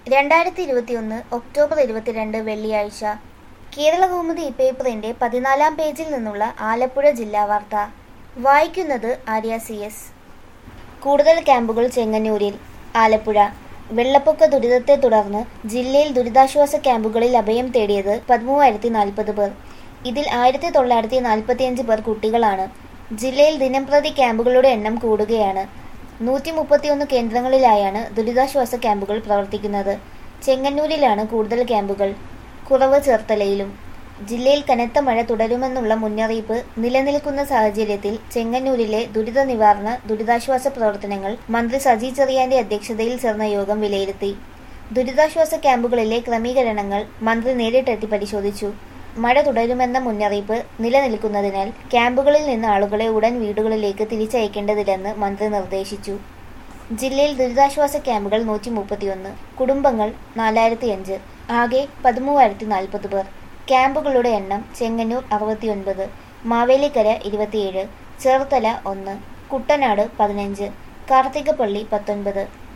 രണ്ടായിരത്തി ഇരുപത്തിയൊന്ന് ഒക്ടോബർ ഇരുപത്തിരണ്ട് വെള്ളിയാഴ്ച കേരളകൗമുദി പേപ്പറിന്റെ പതിനാലാം പേജിൽ നിന്നുള്ള ആലപ്പുഴ ജില്ലാ വാർത്ത വായിക്കുന്നത് ആര്യ സി എസ് കൂടുതൽ ക്യാമ്പുകൾ ചെങ്ങന്നൂരിൽ ആലപ്പുഴ വെള്ളപ്പൊക്ക ദുരിതത്തെ തുടർന്ന് ജില്ലയിൽ ദുരിതാശ്വാസ ക്യാമ്പുകളിൽ അഭയം തേടിയത് പതിമൂവായിരത്തി നാൽപ്പത് പേർ ഇതിൽ ആയിരത്തി തൊള്ളായിരത്തി നാൽപ്പത്തിയഞ്ച് പേർ കുട്ടികളാണ് ജില്ലയിൽ ദിനംപ്രതി ക്യാമ്പുകളുടെ എണ്ണം കൂടുകയാണ് നൂറ്റി മുപ്പത്തിയൊന്ന് കേന്ദ്രങ്ങളിലായാണ് ദുരിതാശ്വാസ ക്യാമ്പുകൾ പ്രവർത്തിക്കുന്നത് ചെങ്ങന്നൂരിലാണ് കൂടുതൽ ക്യാമ്പുകൾ കുറവ് ചേർത്തലയിലും ജില്ലയിൽ കനത്ത മഴ തുടരുമെന്നുള്ള മുന്നറിയിപ്പ് നിലനിൽക്കുന്ന സാഹചര്യത്തിൽ ചെങ്ങന്നൂരിലെ ദുരിത നിവാരണ ദുരിതാശ്വാസ പ്രവർത്തനങ്ങൾ മന്ത്രി സജി ചെറിയാന്റെ അധ്യക്ഷതയിൽ ചേർന്ന യോഗം വിലയിരുത്തി ദുരിതാശ്വാസ ക്യാമ്പുകളിലെ ക്രമീകരണങ്ങൾ മന്ത്രി നേരിട്ടെത്തി പരിശോധിച്ചു മഴ തുടരുമെന്ന മുന്നറിയിപ്പ് നിലനിൽക്കുന്നതിനാൽ ക്യാമ്പുകളിൽ നിന്ന് ആളുകളെ ഉടൻ വീടുകളിലേക്ക് തിരിച്ചയക്കേണ്ടതില്ലെന്ന് മന്ത്രി നിർദ്ദേശിച്ചു ജില്ലയിൽ ദുരിതാശ്വാസ ക്യാമ്പുകൾ നൂറ്റി മുപ്പത്തിയൊന്ന് കുടുംബങ്ങൾ നാലായിരത്തി അഞ്ച് ആകെ പതിമൂവായിരത്തി നാൽപ്പത് പേർ ക്യാമ്പുകളുടെ എണ്ണം ചെങ്ങന്നൂർ അറുപത്തിയൊൻപത് മാവേലിക്കര ഇരുപത്തിയേഴ് ചേർത്തല ഒന്ന് കുട്ടനാട് പതിനഞ്ച് കാർത്തികപ്പള്ളി പത്തൊൻപത്